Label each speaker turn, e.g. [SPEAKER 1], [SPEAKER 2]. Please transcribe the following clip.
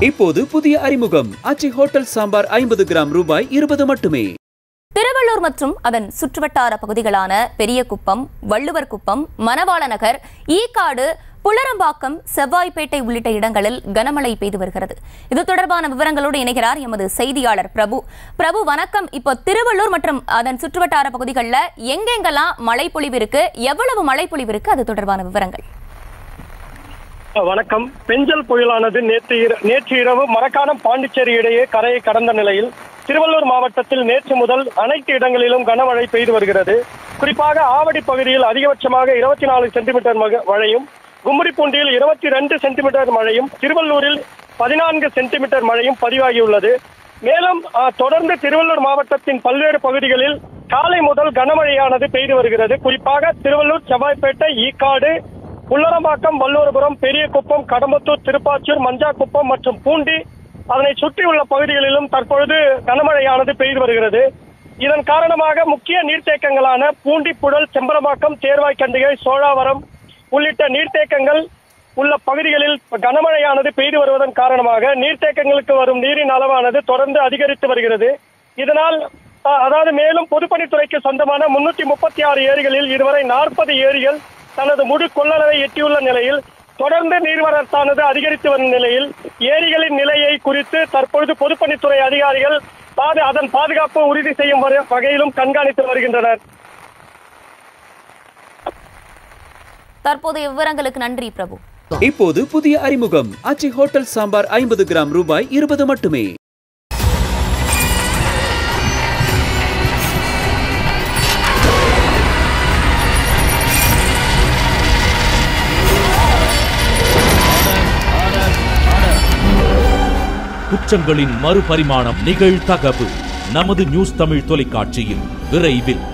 [SPEAKER 1] இப்போது புதிய அறிமுகம் அச்சி ஹோட்டல் சாம்பார் ஐம்பது கிராம் ரூபாய் இருபது மட்டுமே
[SPEAKER 2] திருவள்ளூர் மற்றும் அதன் சுற்றுவட்டார பகுதிகளான பெரியகுப்பம் வள்ளுவர் குப்பம் மணவாள நகர் ஈக்காடு புல்லரம்பாக்கம் செவ்வாய்ப்பேட்டை உள்ளிட்ட இடங்களில் கனமழை பெய்து வருகிறது இது தொடர்பான விவரங்களோடு இணைகிறார் எமது செய்தியாளர் பிரபு பிரபு வணக்கம் இப்போ திருவள்ளூர் மற்றும் அதன் சுற்றுவட்டார பகுதிகளில் எங்கெங்கெல்லாம் மழை பொழிவு இருக்கு எவ்வளவு மழை பொழிவு இருக்கு அது தொடர்பான விவரங்கள்
[SPEAKER 3] வணக்கம் பெஞ்சல் புயலானது நேற்று இர- நேற்று இரவு மரக்காணம் பாண்டிச்சேரி இடையே கரையை கடந்த நிலையில் திருவள்ளூர் மாவட்டத்தில் நேற்று முதல் அனைத்து இடங்களிலும் கனமழை பெய்து வருகிறது குறிப்பாக ஆவடி பகுதியில் அதிகபட்சமாக இருபத்தி நாலு சென்டிமீட்டர் மக- மழையும் கும்மிடிப்பூண்டியில் இருபத்தி ரெண்டு சென்டிமீட்டர் மழையும் திருவள்ளூரில் பதினான்கு சென்டிமீட்டர் மழையும் பதிவாகியுள்ளது மேலும் ஆ, தொடர்ந்து திருவள்ளூர் மாவட்டத்தின் பல்வேறு பகுதிகளில் காலை முதல் கனமழையானது பெய்து வருகிறது குறிப்பாக திருவள்ளூர் செவ்வாய்ப்பேட்டை ஈக்காடு புல்லரம்பாக்கம் வல்லூர்புரம் பெரியகுப்பம் கடம்பத்தூர் திருப்பாச்சூர் மஞ்சாக்குப்பம் மற்றும் பூண்டி அதனை சுற்றியுள்ள பகுதிகளிலும் தற்பொழுது கனமழையானது பெய்து வருகிறது இதன் காரணமாக முக்கிய நீர்த்தேக்கங்களான பூண்டி புழல் செம்பரம்பாக்கம் தேர்வாய்க்கண்டிகை சோழாவரம் உள்ளிட்ட நீர்த்தேக்கங்கள் உள்ள பகுதிகளில் கனமழையானது பெய்து வருவதன் காரணமாக நீர்த்தேக்கங்களுக்கு வரும் நீரின் அளவானது தொடர்ந்து அதிகரித்து வருகிறது இதனால் அஹ், அதாவது மேலும் பொதுப்பணித்துறைக்கு சொந்தமான முன்னூத்தி முப்பத்தி ஆறு ஏரிகளில் இதுவரை நாற்பது ஏரிகள் தனது முழு கொள்ளளவை எட்டியுள்ள நிலையில் தொடர்ந்து நீர்வரத்தானது அதிகரித்து வரும் நிலையில் ஏரிகளின் நிலையை குறித்து தற்பொழுது பொதுப்பணித்துறை அதிகாரிகள் பாது அதன் பாதுகாப்பு உறுதி செய்யும் வரை- வகையிலும் கண்காணித்து வருகின்றனர்
[SPEAKER 2] தற்போதைய விவரங்களுக்கு நன்றி பிரபு
[SPEAKER 1] இப்போது புதிய அறிமுகம் அச்சி ஹோட்டல் சாம்பார் ஐம்பது கிராம் ரூபாய் இருபது மட்டுமே
[SPEAKER 4] குற்றங்களின் மறுபரிமாணம் நிகழ்தகவு நமது நியூஸ் தமிழ் தொலைக்காட்சியில் விரைவில்